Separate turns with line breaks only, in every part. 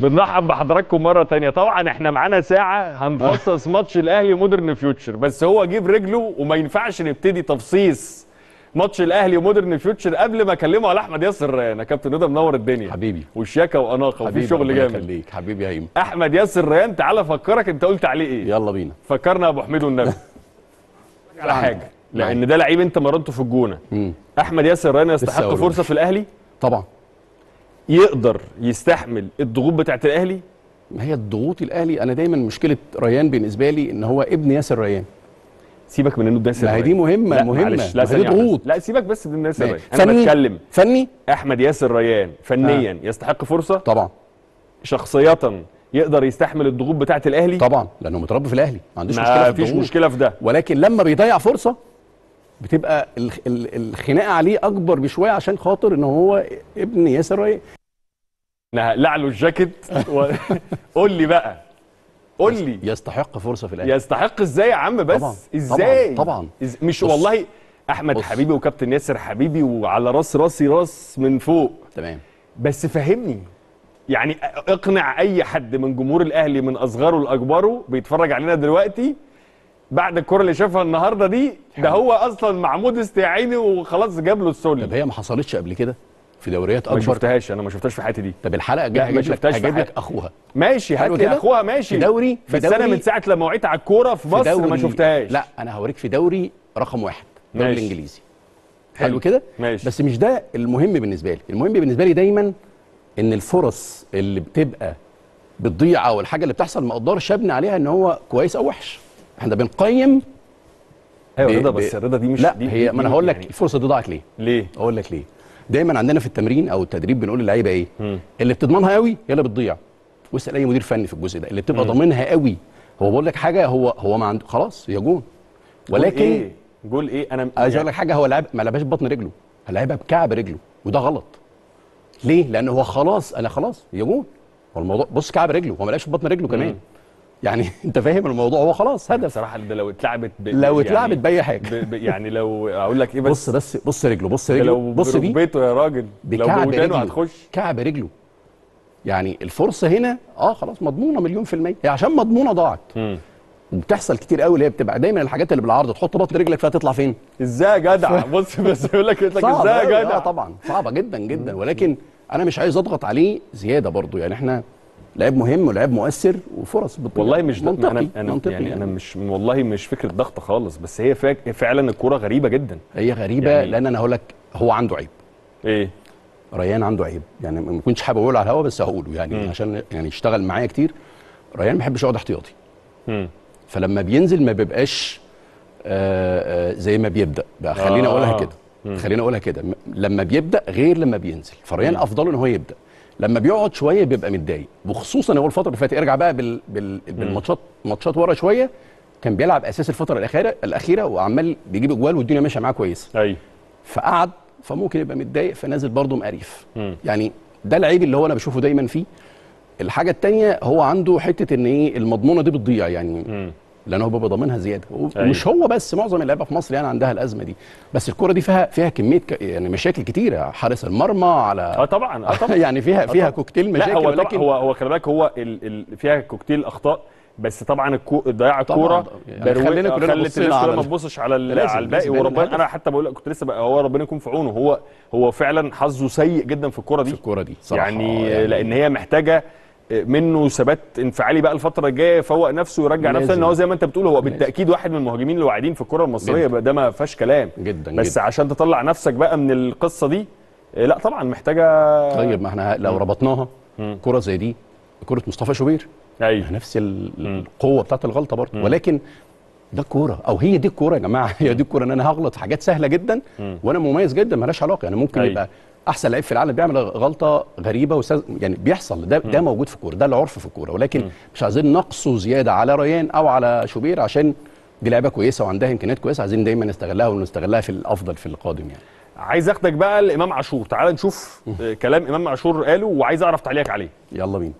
بنرحب بحضراتكم مره تانية طبعا احنا معانا ساعه هنفصص ماتش الاهلي مودرن فيوتشر بس هو جيب رجله وما ينفعش نبتدي تفصيص ماتش الاهلي ومودرن فيوتشر قبل ما اكلمه على احمد ياسر ريان يا كابتن رضا منور الدنيا
حبيبي
والشياكه واناقه وفي
حبيبي
شغل
ربنا
جامد
يخليك حبيبي يا هيم
احمد ياسر ريان تعالى افكرك انت قلت عليه ايه
يلا بينا
فكرنا يا ابو حميد والنبي على حاجه لان ده لعيب انت مرنته في الجونه
مم.
احمد ياسر ريان
لسه
يستحق
هقوله.
فرصه في الاهلي
طبعا
يقدر يستحمل الضغوط بتاعت الاهلي
ما هي الضغوط الاهلي انا دايما مشكله ريان بالنسبه لي ان هو ابن ياسر ريان
سيبك من انه ده
ما هي دي مهمه
لا
مهمه
معلش لا
ما هي
ثانية واحدة.
ضغوط
لا سيبك بس من الناس
ماشي.
الريان انا
فني
بتكلم
فني
احمد ياسر ريان فنيا يستحق فرصه
طبعا
شخصيه يقدر يستحمل الضغوط بتاعت الاهلي
طبعا لانه متربي في الاهلي ما عندوش مشكله
ما
في
فيش
الضغوط.
مشكله في ده
ولكن لما بيضيع فرصه بتبقى الخ- ال- الخناقه عليه اكبر بشويه عشان خاطر ان هو ابن ياسر ريان
نقلع له الجاكيت و... قول لي بقى قول لي
يستحق فرصه في الاهلي
يستحق ازاي يا عم بس
طبعاً،
ازاي
طبعاً، طبعاً.
إز... مش
بص.
والله احمد
بص.
حبيبي وكابتن ياسر حبيبي وعلى راس راسي راس من فوق
تمام
بس فهمني يعني اقنع اي حد من جمهور الاهلي من اصغره لاكبره بيتفرج علينا دلوقتي بعد الكره اللي شافها النهارده دي ده هو اصلا معمود استيعيني وخلاص جاب له
طب
السل
هي ما حصلتش قبل كده في دوريات
ما
اكبر
شفتهاش انا ما شفتهاش في حياتي دي
طب الحلقه
لا،
الجايه
ما
هجيب لك
شفتهاش في
هجيب لك
حياتي.
اخوها
ماشي هات
حلو
لي
كده؟
اخوها ماشي
في دوري- في
بس انا
دوري-
من ساعه لما وعيت على الكوره في مصر ما شفتهاش
لا انا هوريك في دوري رقم واحد الدوري
ماشي.
الانجليزي
حلو.
حلو كده
ماشي.
بس مش ده المهم بالنسبه لي المهم بالنسبه لي دايما ان الفرص اللي بتبقى بتضيع او الحاجه اللي بتحصل ما اقدرش ابني عليها ان هو كويس او وحش احنا بنقيم
ايوه
ب-
رضا
ب-
بس رضا دي مش
لا
دي
هي
دي-
ما انا
دي
هقول لك
يعني
الفرصه دي ضاعت ليه
ليه
اقول لك ليه دايما عندنا في التمرين او التدريب بنقول للعيبه ايه
مم.
اللي بتضمنها قوي هي اللي بتضيع واسال اي مدير فني في الجزء ده اللي بتبقى ضامنها قوي هو بقول لك حاجه هو هو ما عنده خلاص هي جون ولكن
جول ايه جول ايه انا
عايز اقول لك حاجه هو لعب ما لعبهاش ببطن رجله لعبها بكعب رجله وده غلط ليه لان هو خلاص انا خلاص هي جون هو الموضوع بص كعب رجله هو ما لعبش ببطن رجله كمان يعني انت فاهم الموضوع هو خلاص هدف
بصراحه ده لو اتلعبت ب...
لو
يعني
اتلعبت باي حاجه
ب... ب... يعني لو اقول لك ايه بس
بص بس بص رجله بص
ده
رجله
لو
بص دي
بركبته يا راجل لو
بكعب
بودانه
رجله
هتخش
كعب رجله يعني الفرصه هنا اه خلاص مضمونه مليون في الميه هي عشان مضمونه ضاعت
مم.
وبتحصل كتير قوي اللي هي بتبقى دايما الحاجات اللي بالعرض تحط بطن رجلك فيها تطلع فين
ازاي يا جدع بص بس يقول لك يقول لك
صعب
ازاي
أوي،
يا جدع
اه طبعا صعبه جدا جدا ولكن انا مش عايز اضغط عليه زياده برضو يعني احنا لعيب مهم ولعيب مؤثر وفرص بتضيع.
والله مش ده
منطقي
انا انا
منطقي
يعني انا مش والله مش فكره ضغط خالص بس هي فاك... فعلا الكوره غريبه جدا
هي غريبه
يعني-
يعني لان انا هقول لك هو عنده عيب
ايه
ريان عنده عيب يعني ما كنتش حابب اقوله على الهوا بس هقوله يعني
مم.
عشان يعني اشتغل معايا كتير ريان ما بيحبش يقعد احتياطي
مم.
فلما بينزل ما بيبقاش آه آه زي ما بيبدا بقى خليني
آه.
اقولها كده
مم.
خليني اقولها كده م- لما بيبدا غير لما بينزل فريان افضله ان هو يبدا لما بيقعد شويه بيبقى متضايق وخصوصا هو الفتره اللي فاتت ارجع بقى بال بال بالماتشات ماتشات ورا شويه كان بيلعب اساس الفتره الاخيره الاخيره وعمال بيجيب اجوال والدنيا ماشيه معاه كويس
ايوه
فقعد فممكن يبقى متضايق فنازل برضه مقريف
مم.
يعني ده العيب اللي هو انا بشوفه دايما فيه الحاجه الثانيه هو عنده حته ان ايه المضمونه دي بتضيع يعني
مم.
لان هو بيبقى ضامنها زياده ومش
أيوة.
هو بس معظم اللعيبه في مصر يعني عندها الازمه دي بس الكره دي فيها فيها كميه ك... يعني مشاكل كتيره حارس المرمى
اه
على
طبعا اه طبعا
يعني فيها فيها
طبعاً.
كوكتيل مشاكل
لا هو طبعا
ولكن
هو هو خلي بالك هو ال... ال... فيها كوكتيل اخطاء بس طبعا الكو... ضياع
طبعاً.
الكوره
يعني
برو-
خلينا كلنا
خلت
بصينا
الناس كلها
على
ما
ال-
تبصش على ال...
لازم-
على الباقي
لازم يبان
وربنا
الهدف.
انا حتى بقول لك كنت لسه بقى هو ربنا يكون في عونه هو هو فعلا حظه سيء جدا في الكوره
في
دي
الكوره دي صراحه
يعني,
آه،
لان هي محتاجه منه ثبات انفعالي بقى الفتره الجايه يفوق نفسه ويرجع نفسه
لازم.
لان هو زي ما انت بتقول هو
لازم.
بالتاكيد واحد من المهاجمين الواعدين في الكره المصريه
جداً.
بقى ده ما فيهاش كلام
جدا
بس
جدا
عشان تطلع نفسك بقى من القصه دي آه، لا طبعا محتاجه
طيب ما احنا لو ربطناها
مم.
كره زي دي كره مصطفى شوبير
ايوه
نفس ال- القوه بتاعت الغلطه برضه ولكن ده الكوره او هي دي الكوره يا جماعه هي دي الكوره ان انا هغلط في حاجات سهله جدا وانا مميز جدا مالهاش علاقه يعني ممكن
أيوة.
يبقى احسن لعيب في العالم بيعمل غلطه غريبه وساز... يعني بيحصل ده ده موجود في الكوره ده العرف في الكوره ولكن مش عايزين نقصه زياده على ريان او على شوبير عشان دي لعيبه كويسه وعندها امكانيات كويسه عايزين دايما نستغلها ونستغلها في الافضل في القادم يعني
عايز اخدك بقى لامام عاشور تعال نشوف آه، كلام امام عاشور قاله وعايز اعرف تعليقك عليه
يلا بينا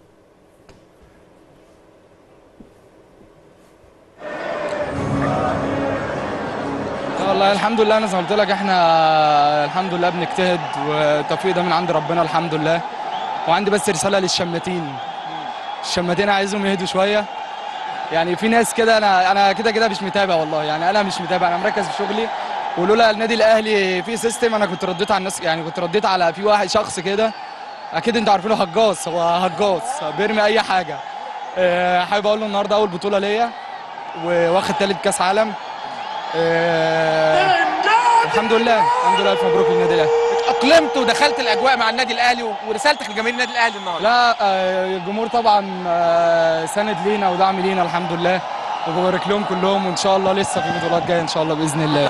والله الحمد لله انا زي ما قلت لك احنا الحمد لله بنجتهد والتوفيق ده من عند ربنا الحمد لله وعندي بس رساله للشماتين الشماتين عايزهم يهدوا شويه يعني في ناس كده انا انا كده كده مش متابع والله يعني انا مش متابع انا مركز في شغلي ولولا النادي الاهلي في سيستم انا كنت رديت على الناس يعني كنت رديت على في واحد شخص كده اكيد انتوا عارفينه هجاص هو هجاص بيرمي اي حاجه آه، حابب اقول له النهارده اول بطوله ليا وواخد تالت كاس عالم آه، الحمد لله الحمد لله الف مبروك للنادي الاهلي
اتأقلمت ودخلت الاجواء مع النادي الاهلي و- ورسالتك لجماهير النادي الاهلي النهارده
لا آه، الجمهور طبعا آه، سند لينا ودعم لينا الحمد لله وببارك لهم كلهم وان شاء الله لسه في بطولات جايه ان شاء الله باذن الله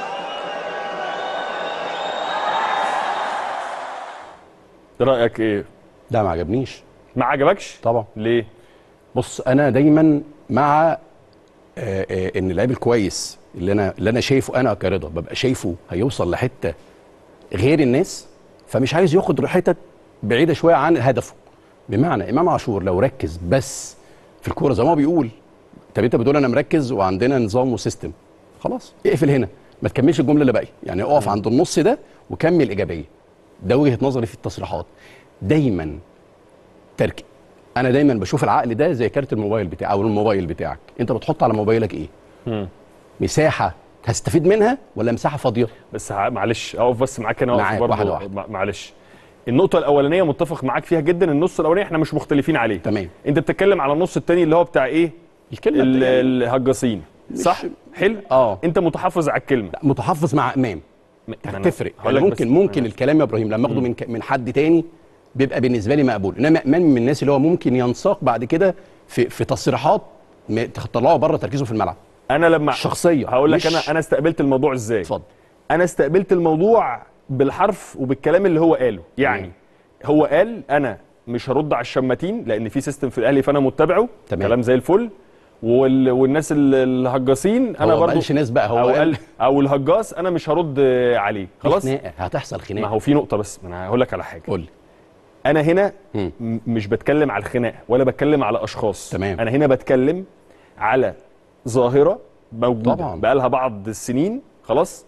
رايك ايه
ده ما عجبنيش
ما عجبكش
طبعا
ليه
بص انا دايما مع آه، آه، ان اللعيب الكويس اللي انا اللي انا شايفه انا كرضا ببقى شايفه هيوصل لحته غير الناس فمش عايز ياخد حتت بعيده شويه عن هدفه بمعنى امام عاشور لو ركز بس في الكوره زي ما هو بيقول طب انت بتقول انا مركز وعندنا نظام وسيستم خلاص اقفل هنا ما تكملش الجمله اللي باقيه يعني اقف عند النص ده وكمل ايجابيه ده وجهه نظري في التصريحات دايما تركي انا دايما بشوف العقل ده زي كارت الموبايل بتاعك او الموبايل بتاعك انت بتحط على موبايلك ايه
مم.
مساحه هتستفيد منها ولا مساحه فاضيه
بس ع- معلش اقف بس معاك انا
معاك،
اقف برضه
واحدة واحدة.
مع- معلش النقطة الأولانية متفق معاك فيها جدا النص الأولاني احنا مش مختلفين عليه
تمام.
أنت بتتكلم على النص التاني اللي هو بتاع إيه؟
الكلمه
ال-
بتاعي
الهجاصين صح؟ حلو؟
اه
أنت متحفظ على الكلمة
متحفظ مع امام
ما أنا
هتفرق
هقول
يعني
لك بس-
ممكن ممكن الكلام يا ابراهيم لما اخده من ك- من حد تاني بيبقى بالنسبه لي مقبول انما امام من الناس اللي هو ممكن ينساق بعد كده في في تصريحات م- تطلعه بره تركيزه في الملعب
أنا لما
الشخصيه
هقول لك
مش-
أنا أنا استقبلت الموضوع إزاي؟
اتفضل
انا استقبلت الموضوع بالحرف وبالكلام اللي هو قاله يعني
تمام.
هو قال انا مش هرد على الشماتين لان في سيستم في الاهلي فانا متبعه
تمام.
كلام زي الفل وال... والناس ال- الهجاصين انا
هو ما
برضو
قالش ناس بقى هو
او
قال
قال او الهجاص انا مش هرد عليه خلاص
خناقه هتحصل
ما
خناقه
هو في نقطه بس ما انا هقول لك على حاجه
قول لي
انا هنا
مم.
م- مش بتكلم على الخناقه ولا بتكلم على اشخاص
تمام.
انا هنا بتكلم على ظاهره موجوده
طبعاً.
بقى لها بعض السنين خلاص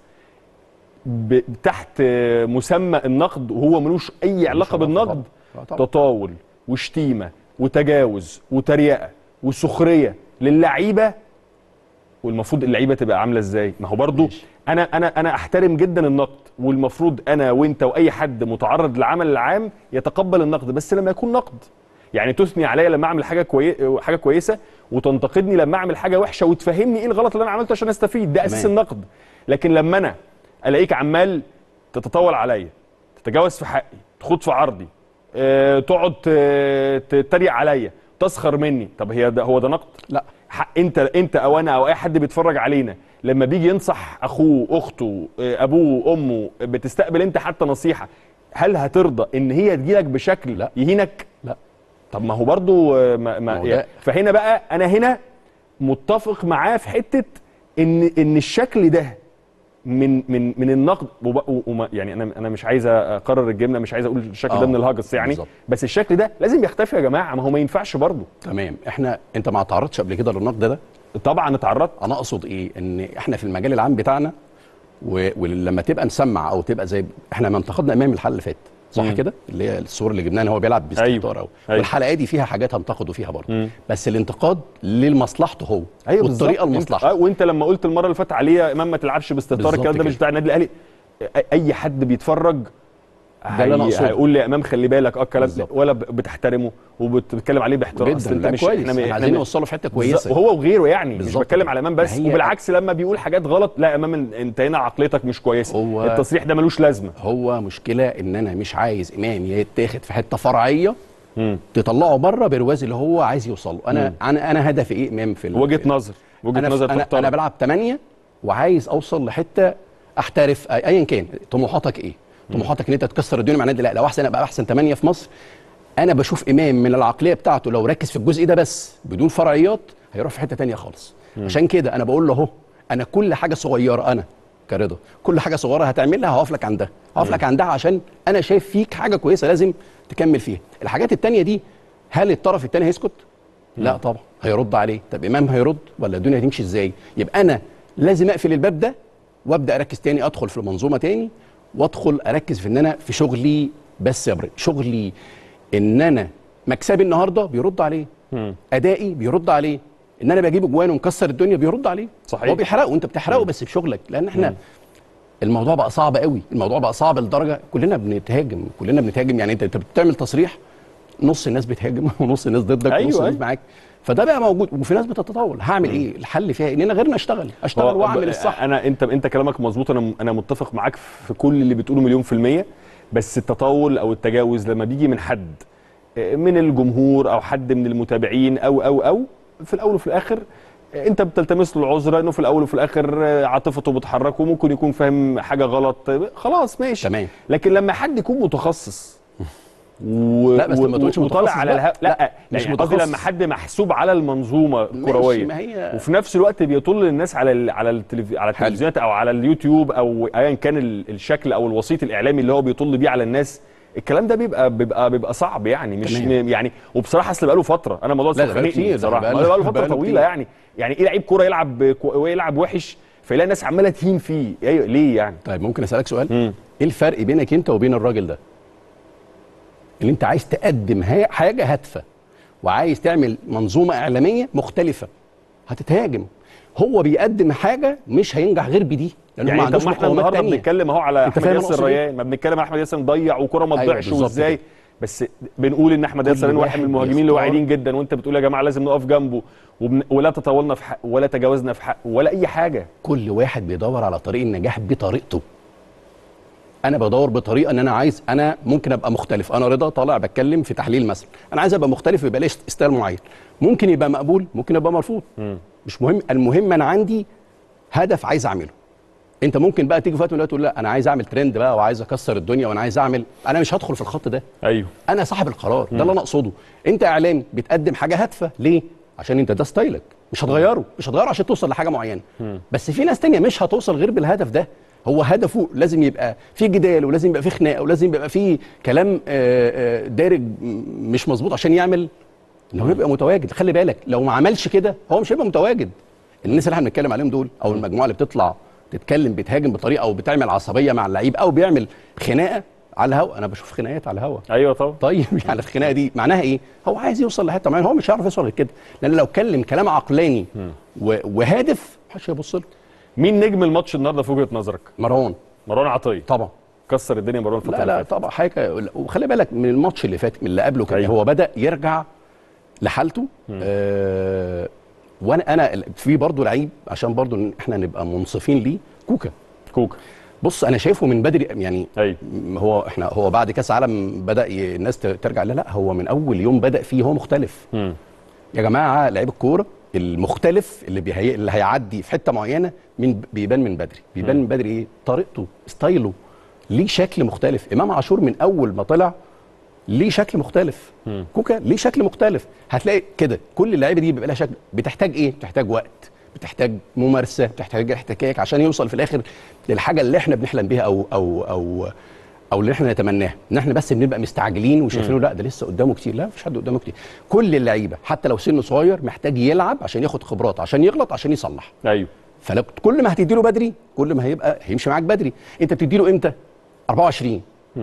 ب... تحت مسمى النقد وهو ملوش اي علاقه بالنقد
طبعاً. آه طبعاً.
تطاول وشتيمه وتجاوز وتريقه وسخريه للعيبه والمفروض اللعيبه تبقى عامله ازاي ما هو برضو
ماشي.
انا انا انا احترم جدا النقد والمفروض انا وانت واي حد متعرض للعمل العام يتقبل النقد بس لما يكون نقد يعني تثني عليا لما اعمل حاجه كوي... حاجه كويسه وتنتقدني لما اعمل حاجه وحشه وتفهمني ايه الغلط اللي انا عملته عشان استفيد ده اساس
تمام.
النقد لكن لما انا الاقيك عمال تتطاول عليا تتجاوز في حقي تخوض في عرضي أه... تقعد ت- تتريق عليا تسخر مني طب هي ده هو ده نقد
لا
حق انت انت او انا او اي حد بيتفرج علينا لما بيجي ينصح اخوه اخته آه، ابوه امه بتستقبل انت حتى نصيحه هل هترضى ان هي تجيلك بشكل
لا.
يهينك
لا
طب ما هو برضو آه، ما ما
ما هو
يعني
ده-
فهنا بقى انا هنا متفق معاه في حته ان ان الشكل ده من من من النقد وب- و- وما يعني انا انا مش عايز اقرر الجمله مش عايز اقول الشكل ده
آه،
من الهجس يعني
بالظبط.
بس الشكل ده لازم يختفي يا جماعه ما هو ما ينفعش برضو
تمام احنا انت ما تعرضتش قبل كده للنقد ده
طبعا اتعرضت
انا اقصد ايه ان احنا في المجال العام بتاعنا و... ولما تبقى مسمع او تبقى زي احنا ما انتقدنا امام الحلقه اللي فاتت صح
مم.
كده اللي هي الصور اللي جبناها ان هو بيلعب باستهتار او
أيوة.
والحلقه دي فيها حاجات هنتقده فيها برضه
مم.
بس الانتقاد لمصلحته هو
ايوه
والطريقه
بالظبط.
لمصلحته
انت- آه، وانت لما قلت المره اللي فاتت عليه يا امام ما تلعبش باستهتار
بالظبط
الكلام ده مش
كده.
بتاع النادي الاهلي أي- اي حد بيتفرج
ده اللي أنا
هي-
أقصده.
هيقول لي يا امام خلي بالك اه الكلام ده
بالظبط.
ولا ب- بتحترمه وبتتكلم عليه باحترام أصل
جدا
انت
لا
مش
كويس
احنا
احنا عايزين نوصله في حته كويسه
وهو وغيره يعني مش
بالظبط
بتكلم
كده.
على امام بس
ما هي-
وبالعكس لما بيقول حاجات غلط لا يا امام انت هنا عقليتك مش كويسه
هو-
التصريح ده ملوش لازمه
هو مشكله ان انا مش عايز امام يتاخد في حته فرعيه
مم.
تطلعه بره برواز اللي هو عايز يوصله انا
مم.
انا انا هدفي ايه امام في ال-
وجهه
في-
نظر وجهه
انا
نظر
انا,
تحترم.
أنا بلعب 8 وعايز اوصل لحته احترف أي- ايا كان طموحاتك ايه طموحاتك ان انت تكسر الدنيا مع النادي لا لو احسن ابقى احسن 8 في مصر انا بشوف امام من العقليه بتاعته لو ركز في الجزء ده بس بدون فرعيات هيروح في حته تانية خالص عشان كده انا بقول له اهو انا كل حاجه صغيره انا كرضا كل حاجه صغيره هتعملها هقف لك عندها هقف لك عندها عشان انا شايف فيك حاجه كويسه لازم تكمل فيها الحاجات التانية دي هل الطرف التاني هيسكت لا طبعا هيرد عليه طب امام هيرد ولا الدنيا هتمشي ازاي يبقى انا لازم اقفل الباب ده وابدا اركز تاني ادخل في المنظومه تاني وادخل اركز في ان انا في شغلي بس يا ابراهيم شغلي ان انا مكسبي النهارده بيرد عليه ادائي بيرد عليه ان انا بجيب اجوان ومكسر الدنيا بيرد عليه
صحيح.
هو بيحرقه وانت بتحرقه بس بشغلك لان احنا الموضوع بقى صعب قوي الموضوع بقى صعب لدرجه كلنا بنتهاجم كلنا بنتهاجم يعني انت انت بتعمل تصريح نص الناس بتهاجم ونص الناس ضدك
أيوة،
ونص الناس
أيوة.
معاك فده بقى موجود وفي ناس بتتطاول هعمل ايه الحل فيها إيه؟ ان انا غير إن اشتغل اشتغل
هو
واعمل
ب-
الصح
انا انت انت كلامك مظبوط انا انا متفق معاك في كل اللي بتقوله مليون في الميه بس التطاول او التجاوز لما بيجي من حد من الجمهور او حد من المتابعين او او او في الاول وفي الاخر انت بتلتمس له العذر انه في الاول وفي الاخر عاطفته بتحركه وممكن يكون فاهم حاجه غلط خلاص ماشي
تمام.
لكن لما حد يكون متخصص و...
لا، بس
و-
ما تقولش
وطالع
متخصص
على
بقى.
الها... لا,
لا،
لا
مش
يعني قصدي
متخصص.
لما حد محسوب على المنظومه الكرويه
ما هي-
وفي نفس الوقت بيطل الناس على ال... على التلف... على
حلو.
التلفزيونات او على اليوتيوب او ايا كان ال- الشكل او الوسيط الاعلامي اللي هو بيطل بيه على الناس الكلام ده بيبقى بيبقى بيبقى صعب يعني مش
تمام.
م- يعني وبصراحه اصل بقاله فتره انا الموضوع
لا، ده بقاله
خانقني
كتير، ده
بصراحه
بقاله-
بقاله فتره
بقاله
طويله
كتير.
يعني يعني ايه لعيب كوره يلعب كو... ويلعب وحش فيلاقي الناس عماله تهين فيه ايوه ليه يعني
طيب ممكن اسالك سؤال
مم.
ايه الفرق بينك انت وبين الراجل ده اللي انت عايز تقدم ها- حاجه هادفه وعايز تعمل منظومه اعلاميه مختلفه هتتهاجم هو بيقدم حاجه مش هينجح غير بدي لانه
يعني
ما
طب
عندوش
ما احنا
مقومات
النهارده
تانية
بنتكلم اهو على
أنت
احمد
فاهم
ياسر
أقصد إيه؟
ريان ما بنتكلم على احمد ياسر ضيع وكره ما
أيوة
تضيعش
بالظبط
وازاي
كده.
بس بنقول ان احمد
كل
ياسر ريان واحد
واحد
من المهاجمين اللي
بيختار.
واعدين جدا وانت بتقول يا جماعه لازم نقف جنبه وبن... ولا تطاولنا في حق ولا تجاوزنا في حق ولا اي حاجه
كل واحد بيدور على طريق النجاح بطريقته انا بدور بطريقه ان انا عايز انا ممكن ابقى مختلف انا رضا طالع بتكلم في تحليل مثلا انا عايز ابقى مختلف يبقى لي ستايل معين ممكن يبقى مقبول ممكن يبقى مرفوض مش مهم المهم انا عندي هدف عايز اعمله انت ممكن بقى تيجي في وقت من الأوقات تقول لا انا عايز اعمل ترند بقى وعايز اكسر الدنيا وانا عايز اعمل انا مش هدخل في الخط ده
ايوه
انا صاحب القرار ده اللي انا اقصده انت اعلامي بتقدم حاجه هادفه ليه عشان انت ده ستايلك مش هتغيره مش هتغيره عشان توصل لحاجه معينه بس في ناس تانية مش هتوصل غير بالهدف ده هو هدفه لازم يبقى في جدال ولازم يبقى في خناقه ولازم يبقى في كلام آه، آه، دارج م- مش مظبوط عشان يعمل ان هو يبقى متواجد خلي بالك لو ما عملش كده هو مش هيبقى متواجد الناس اللي احنا بنتكلم عليهم دول او المجموعه اللي بتطلع تتكلم بتهاجم بطريقه او بتعمل عصبيه مع اللعيب او بيعمل خناقه على الهوا انا بشوف خناقات على الهوا
ايوه طبعا
طيب يعني الخناقه دي معناها ايه؟ هو عايز يوصل لحته معينه هو مش هيعرف يوصل غير كده لان لو اتكلم كلام عقلاني و- وهادف محدش هيبص له
مين نجم الماتش النهارده في وجهه نظرك
مروان
مروان عطيه
طبعا
كسر الدنيا مروان الفتره
لا
اللي
لا
فاتت.
طبعا حاجه وخلي بالك من الماتش اللي فات من اللي قبله كان
أيوة.
هو بدا يرجع لحالته آه وانا انا في برضه لعيب عشان برضه إن احنا نبقى منصفين ليه كوكا
كوكا
بص انا شايفه من بدري يعني
ايوه
م- هو احنا هو بعد كاس عالم بدا ي- الناس ت- ترجع لا لا هو من اول يوم بدا فيه هو مختلف
مم.
يا جماعه لعيب الكوره المختلف اللي بيهي... اللي هيعدي في حته معينه من بيبان من بدري بيبان من بدري ايه طريقته ستايله ليه شكل مختلف امام عاشور من اول ما طلع ليه شكل مختلف كوكا ليه شكل مختلف هتلاقي كده كل اللعيبه دي بيبقى لها شكل بتحتاج ايه بتحتاج وقت بتحتاج ممارسه بتحتاج احتكاك عشان يوصل في الاخر للحاجه اللي احنا بنحلم بيها او او او او اللي احنا نتمناها ان احنا بس بنبقى مستعجلين وشايفينه لا ده لسه قدامه كتير لا مفيش حد قدامه كتير كل اللعيبه حتى لو سنه صغير محتاج يلعب عشان ياخد خبرات عشان يغلط عشان يصلح
ايوه
فلو كل ما هتديله بدري كل ما هيبقى هيمشي معاك بدري انت بتديله امتى 24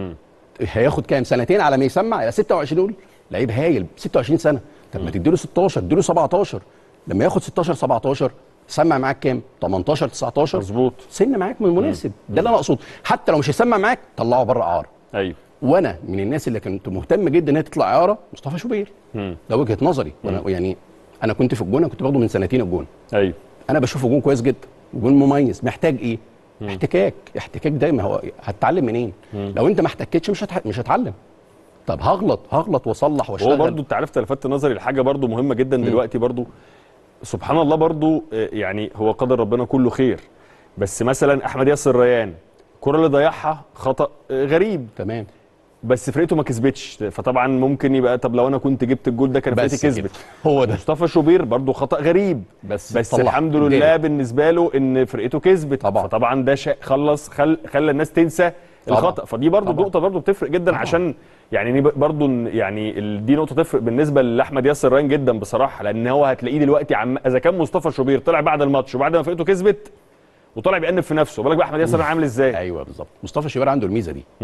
هياخد كام سنتين على ما يسمع الى 26 قول لعيب هايل 26 سنه طب ما تديله 16 اديله 17 لما ياخد 16 17 سمع معاك كام 18 19
مظبوط
سن معاك من المناسب ده اللي انا اقصده حتى لو مش هيسمع معاك طلعه بره اعاره
ايوه
وانا من الناس اللي كنت مهتم جدا ان هي تطلع اعاره مصطفى شوبير ده وجهه نظري وانا يعني انا كنت في الجونه كنت باخده من سنتين الجونه
ايوه
انا بشوفه جون كويس جدا جون مميز محتاج ايه احتكاك احتكاك دايما هو هتتعلم منين لو انت ما احتكتش مش هتح... مش هتعلم طب هغلط هغلط واصلح واشتغل
هو برضو انت عرفت لفت نظري لحاجه برضو مهمه جدا دلوقتي برضو سبحان الله برضو آه، يعني هو قدر ربنا كله خير بس مثلا احمد ياسر ريان الكره اللي ضيعها خطا آه، غريب
تمام
بس فرقته ما كسبتش فطبعا ممكن يبقى طب لو انا كنت جبت الجول ده كان
بس
فرقتي
كده.
كسبت
هو ده
مصطفى شوبير برضو خطا غريب
بس
بس
طلع.
الحمد لله
الدنيا.
بالنسبه له ان فرقته كسبت
طبعا.
فطبعا ده شيء خلص خل خلى الناس تنسى
طبعا.
الخطا فدي برضو
طبعا.
نقطه برضو بتفرق جدا
طبعا.
عشان يعني دي برضو ن- يعني ال- دي نقطه تفرق بالنسبه لاحمد ياسر ريان جدا بصراحه لان هو هتلاقيه دلوقتي عم اذا كان مصطفى شوبير طلع بعد الماتش وبعد ما فرقته كسبت وطلع بيأنب في نفسه بالك بقى احمد ياسر ريان عامل ازاي
ايوه بالظبط مصطفى شوبير عنده الميزه دي
مم.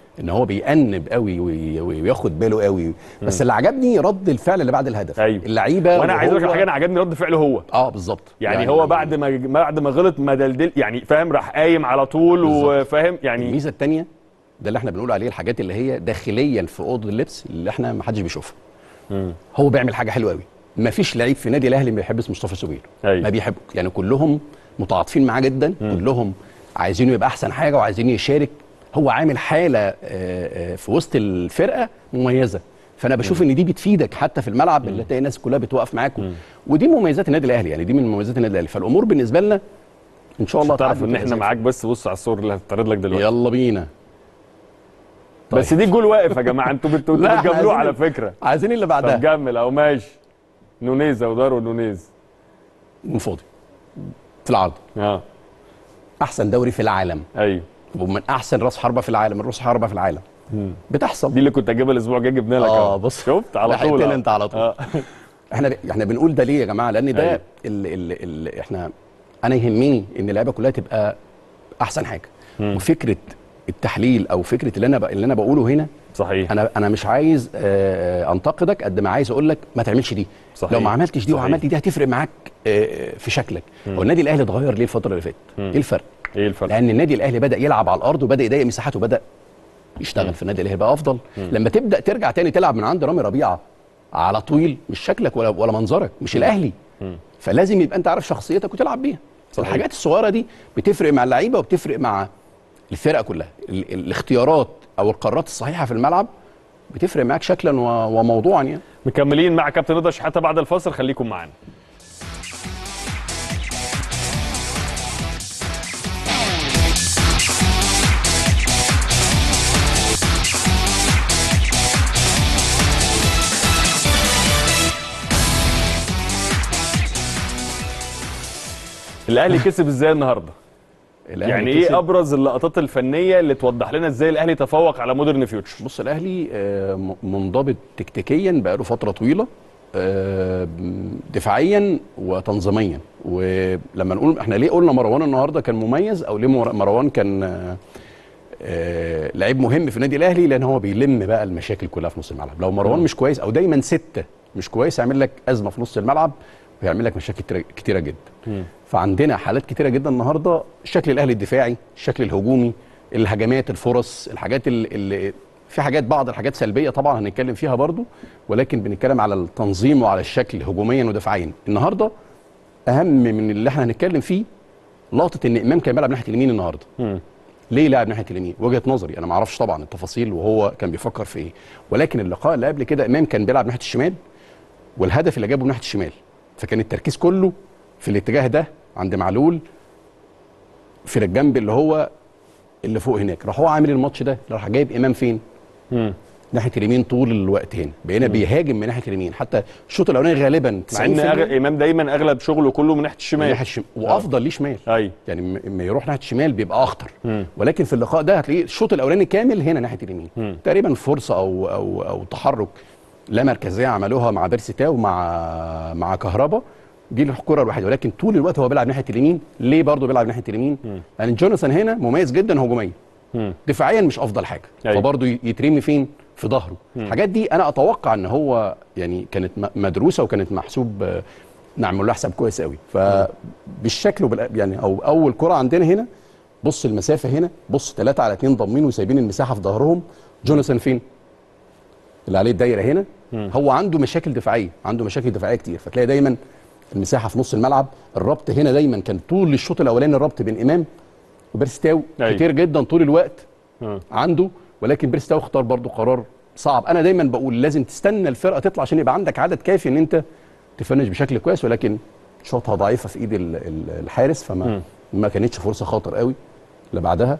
ان هو بيأنب قوي وي- وياخد باله قوي بس اللي عجبني رد الفعل اللي بعد الهدف
أيوة.
اللعيبه
وانا عايز اقول لك
وهو-
على حاجه انا عجبني رد فعله هو
اه بالظبط
يعني, هو بعد ما بعد ما غلط ما دلدل يعني فاهم راح قايم على طول
بالظبط.
وفاهم يعني
الميزه الثانيه ده اللي احنا بنقول عليه الحاجات اللي هي داخليا في اوضه اللبس اللي احنا ما حدش بيشوفها هو بيعمل حاجه حلوه قوي ما فيش لعيب في نادي الاهلي ما بيحبش مصطفى شوبير
أيوة.
ما بيحب يعني كلهم متعاطفين معاه جدا كلهم عايزينه يبقى احسن حاجه وعايزين يشارك هو عامل حاله آه، آه، في وسط الفرقه مميزه فانا بشوف ان دي بتفيدك حتى في الملعب اللي تلاقي الناس كلها بتوقف معاك ودي مميزات النادي الاهلي يعني دي من مميزات النادي الاهلي فالامور بالنسبه لنا ان شاء الله
تعرف
تعدي
ان
وتبقى
احنا
زي
معاك بس بص على الصور اللي هتعرض لك
الفل.
دلوقتي
يلا بينا
بس دي جول واقف يا جماعه انتوا بتقولوا
لا، احنا
بتجاملوه
عايزين-
على فكره
عايزين اللي
طب
بعدها
جمل اهو ماشي نونيز او دارو نونيز
من فاضي في العرض
اه
احسن دوري في العالم
ايوه
ومن احسن راس حربه في العالم الراس حربه في العالم بتحصل
دي اللي كنت اجيبها الاسبوع الجاي جبنا لك
اه
أهو.
بص
شفت على طول
لحقتني
أهو.
انت على طول
آه.
احنا ب... احنا بنقول ده ليه يا جماعه لان ده
أيوة.
اللي, اللي, اللي احنا انا يهمني ان اللعيبه كلها تبقى احسن حاجه وفكره التحليل او فكره اللي انا ب... اللي انا بقوله هنا
صحيح
انا انا مش عايز آه، انتقدك قد ما عايز اقول لك ما تعملش دي
صحيح.
لو ما عملتش دي
صحيح.
وعملت دي هتفرق معاك آه، في شكلك هو النادي الاهلي اتغير ليه الفتره اللي فاتت ايه الفرق
ايه الفرق
لان النادي الاهلي بدا يلعب على الارض وبدا يضيق مساحات وبدا يشتغل في النادي الاهلي بقى افضل لما تبدا ترجع تاني تلعب من عند رامي ربيعه على طويل مش شكلك ولا ولا منظرك مش الاهلي فلازم يبقى انت عارف شخصيتك وتلعب بيها
صحيح.
الحاجات الصغيره دي بتفرق مع اللعيبه وبتفرق مع الفرقه كلها ال- الاختيارات او القرارات الصحيحه في الملعب بتفرق معاك شكلا و- وموضوعا يعني
مكملين مع كابتن رضا شحاته بعد الفاصل خليكم معانا الاهلي كسب ازاي النهارده
الأهلي
يعني
كسب-
ايه ابرز اللقطات الفنيه اللي توضح لنا ازاي الاهلي تفوق على مودرن فيوتشر
بص الاهلي آه، م- منضبط تكتيكيا بقاله فتره طويله آه، دفاعيا وتنظيميا ولما نقول احنا ليه قلنا مروان النهارده كان مميز او ليه مر- مروان كان آه، آه، لعيب مهم في النادي الاهلي لان هو بيلم بقى المشاكل كلها في نص الملعب لو مروان مش كويس او دايما سته مش كويس يعمل لك ازمه في نص الملعب ويعمل لك مشاكل كتيرة- كتيره جدا فعندنا حالات كتيره جدا النهارده الشكل الاهلي الدفاعي الشكل الهجومي الهجمات الفرص الحاجات اللي, اللي في حاجات بعض الحاجات سلبيه طبعا هنتكلم فيها برضو ولكن بنتكلم على التنظيم وعلى الشكل هجوميا ودفاعيا النهارده اهم من اللي احنا هنتكلم فيه لقطه ان امام كان بيلعب ناحيه اليمين النهارده ليه لاعب ناحيه اليمين وجهه نظري انا ما اعرفش طبعا التفاصيل وهو كان بيفكر في ايه ولكن اللقاء اللي قبل كده امام كان بيلعب ناحيه الشمال والهدف اللي جابه ناحيه الشمال فكان التركيز كله في الاتجاه ده عند معلول في الجنب اللي هو اللي فوق هناك راح هو عامل الماتش ده راح جايب امام فين ناحيه اليمين طول الوقت هنا بقينا بيهاجم من ناحيه اليمين حتى الشوط الاولاني غالبا
مع ان
90%
أغ... امام دايما اغلب شغله كله من ناحيه
من
الشمال
ناحيه الشمال وافضل ليه شمال
ايوه
يعني م- لما يروح ناحيه الشمال بيبقى اخطر ولكن في اللقاء ده هتلاقيه الشوط الاولاني كامل هنا ناحيه اليمين تقريبا فرصه او او او تحرك لا مركزيه عملوها مع بيرسي تاو مع مع كهربا دي الكره الوحيده ولكن طول الوقت هو بيلعب ناحيه اليمين ليه برضه بيلعب ناحيه اليمين لان يعني جوناثان هنا مميز جدا هجوميا دفاعيا مش افضل حاجه
أيوة.
فبرضه ي- يترمي فين في ظهره الحاجات دي انا اتوقع ان هو يعني كانت م- مدروسه وكانت محسوب آه، نعمل له حساب كويس قوي فبالشكل وبال يعني او اول كره عندنا هنا بص المسافه هنا بص 3 على 2 ضامنين وسايبين المساحه في ظهرهم جوناثان فين اللي عليه الدايره هنا هو عنده مشاكل دفاعيه عنده مشاكل دفاعيه كتير فتلاقي دايما المساحه في نص الملعب الربط هنا دايما كان طول الشوط الاولاني الربط بين امام وبيرستاو
أيوة.
كتير جدا طول الوقت
آه.
عنده ولكن بيرستاو اختار برضو قرار صعب انا دايما بقول لازم تستنى الفرقه تطلع عشان يبقى عندك عدد كافي ان انت تفنش بشكل كويس ولكن شوطها ضعيفه في ايد ال- ال- الحارس فما ما كانتش فرصه خطر قوي اللي بعدها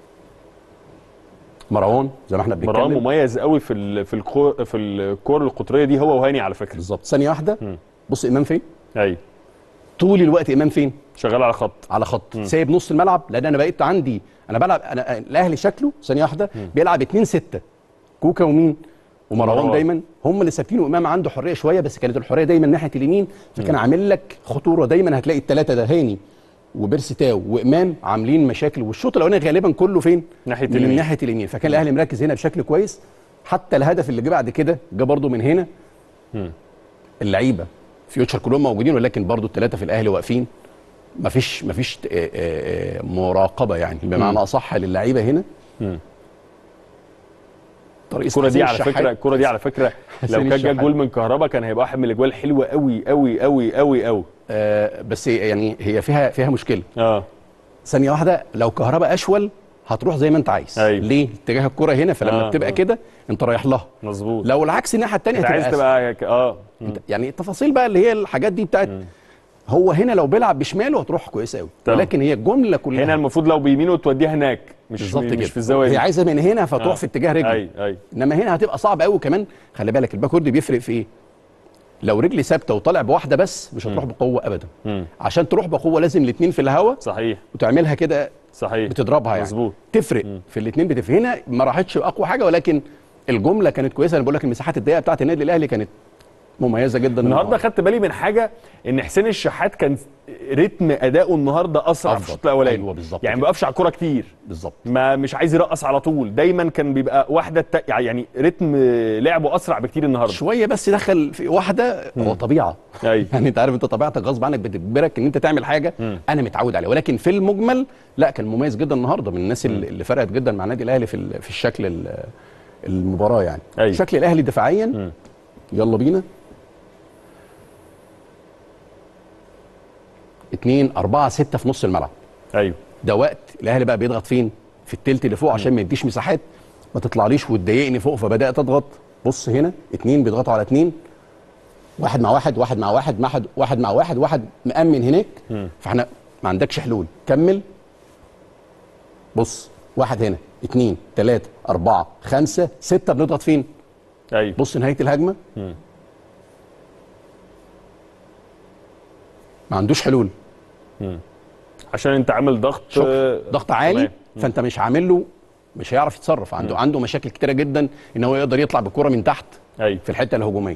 مروان زي ما احنا
مروان
بنتكلم
مميز قوي في ال... في الكور في الكور القطريه دي هو وهاني على فكره
بالظبط ثانيه واحده بص امام فين
ايوه
طول الوقت امام فين
شغال على خط
على خط سايب نص الملعب لان انا بقيت عندي انا بلعب انا الاهلي شكله ثانيه واحده بيلعب 2 6 كوكا ومين ومروان
ومروان.
دايما هم اللي ثابتين وامام عنده حريه شويه بس كانت الحريه دايما ناحيه اليمين فكان عامل لك خطوره دايما هتلاقي الثلاثه ده هاني وبيرسي تاو وامام عاملين مشاكل والشوط الاولاني غالبا كله فين
ناحية
من
اليمين.
ناحيه اليمين فكان الاهلي مركز هنا بشكل كويس حتى الهدف اللي جه بعد كده جه برده من هنا اللعيبه فيوتشر كلهم موجودين ولكن برضو الثلاثه في الاهلي واقفين مفيش مفيش آه، آه، مراقبه يعني بمعنى اصح للعيبه هنا طريق
الكرة دي
حسين
على
الشحات.
فكرة الكرة دي على فكرة لو
حسين
كان جاب
الشحات.
جول من كهربا كان هيبقى واحد من الاجوال حلوة قوي قوي قوي قوي قوي
آه بس يعني هي فيها فيها مشكله
اه
ثانيه واحده لو كهرباء اشول هتروح زي ما انت عايز
أيوة.
ليه اتجاه الكره هنا فلما
آه.
بتبقى كده انت رايح لها
مظبوط
لو العكس الناحيه الثانيه
انت عايز
هتبقى
تبقى ك- اه مم.
أنت- يعني التفاصيل بقى اللي هي الحاجات دي بتاعت هو هنا لو بيلعب بشماله هتروح كويسه قوي
تمام.
ولكن هي الجمله كلها
هنا المفروض لو بيمينه توديها هناك مش
بالظبط
مش
كده
في الزاويه
هي
دي
عايزه من هنا فتروح
آه.
في اتجاه رجلي
اي اي
انما هنا هتبقى صعب قوي كمان خلي بالك الباكورد بيفرق في ايه لو رجلي ثابته وطالع بواحده بس مش هتروح بقوه ابدا
مم.
عشان تروح بقوه لازم الاثنين في الهواء
صحيح
وتعملها كده
صحيح
بتضربها يعني
مظبوط
تفرق في الاثنين بتفرق هنا ما راحتش اقوى حاجه ولكن الجمله كانت كويسه انا بقول لك المساحات الضيقه بتاعت النادي الاهلي كانت مميزه جدا
النهارده خدت بالي من حاجه ان حسين الشحات كان رتم اداؤه النهارده اسرع في
أفضل.
الشوط الاولاني
أيوة بالظبط
يعني ما
كده.
بيقفش على الكوره كتير
بالظبط
ما مش عايز يرقص على طول دايما كان بيبقى واحده الت... يعني رتم لعبه اسرع بكتير النهارده
شويه بس دخل في واحده هو طبيعه
ايوه
يعني انت عارف انت طبيعتك غصب عنك بتجبرك ان انت تعمل حاجه انا متعود عليها ولكن في المجمل لا كان مميز جدا النهارده من الناس اللي اللي فرقت جدا مع النادي الاهلي في ال- في الشكل ال- المباراه يعني
أيوة.
شكل الاهلي دفاعيا يلا بينا اتنين أربعة ستة في نص الملعب
ايوه
ده وقت الاهلي بقى بيضغط فين في التلت اللي فوق عشان ما يديش مساحات ما تطلعليش وتضايقني فوق فبدات اضغط بص هنا اتنين بيضغطوا على اتنين واحد مع واحد واحد مع واحد واحد واحد مع واحد واحد مأمن هناك فاحنا ما عندكش حلول كمل بص واحد هنا اتنين تلاتة أربعة خمسة ستة بنضغط فين
ايوه
بص نهاية الهجمة ما عندوش حلول
عشان انت عامل ضغط
شكرا
آه،
ضغط عالي
تمام.
فانت مش عامل له مش هيعرف يتصرف عنده عنده مشاكل كتيره جدا ان هو يقدر يطلع بالكره من تحت
ايوه
في الحته الهجوميه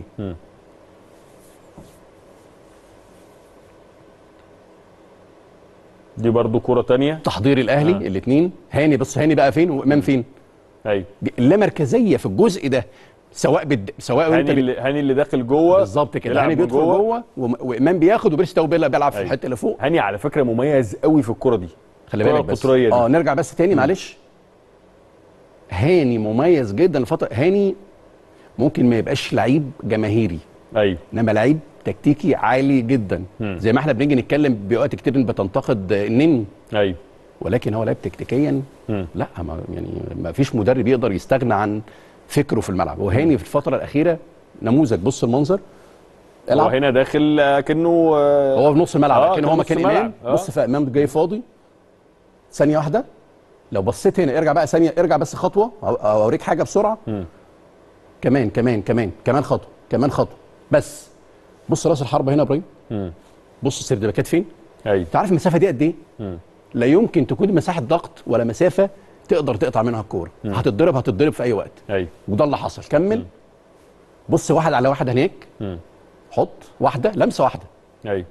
دي برضو كرة تانية
تحضير الاهلي
آه.
آه. الاثنين هاني بص هاني بقى فين وامام فين
ايوه
اللامركزيه في الجزء ده سواء بد... سواء وانت
هاني
بت...
اللي هاني اللي داخل جوه
بالظبط كده
يلعب
هاني بيدخل
جوه.
جوه وم... وامام بياخد وبيرسي تاو بيلا بيلعب في
أيوة.
الحته اللي فوق
هاني على فكره مميز قوي في الكرة دي
خلي
الكرة
بالك بس
القطرية دي
اه نرجع بس تاني معلش هاني مميز جدا الفتره هاني ممكن ما يبقاش لعيب جماهيري
ايوه
انما لعيب تكتيكي عالي جدا
مم.
زي ما احنا بنيجي نتكلم بوقت كتير إن بتنتقد النني
ايوه
ولكن هو لعيب تكتيكيا
مم.
لا ما يعني ما فيش مدرب يقدر يستغنى عن فكره في الملعب وهاني في الفتره الاخيره نموذج بص المنظر
هو
العب
هنا داخل آه، كانه آه،
هو في نص الملعب
آه،
لكن
كان
هو
نص
مكان
ملعب.
امام
آه.
بص في امام جاي فاضي ثانيه واحده لو بصيت هنا ارجع بقى ثانيه ارجع بس خطوه أو- أو اوريك حاجه بسرعه
مم.
كمان كمان كمان كمان خطوه كمان خطوه بس بص راس الحربه هنا يا ابراهيم
مم.
بص السردباكات فين
ايوه
انت عارف المسافه دي قد ايه
مم.
لا يمكن تكون مساحه ضغط ولا مسافه تقدر تقطع منها الكوره هتتضرب هتتضرب في اي وقت
ايوه
وده اللي حصل كمل بص واحد على واحد هناك
مم.
حط واحده لمسه واحده
ايوه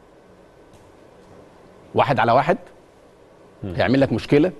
واحد على واحد هيعمل لك مشكله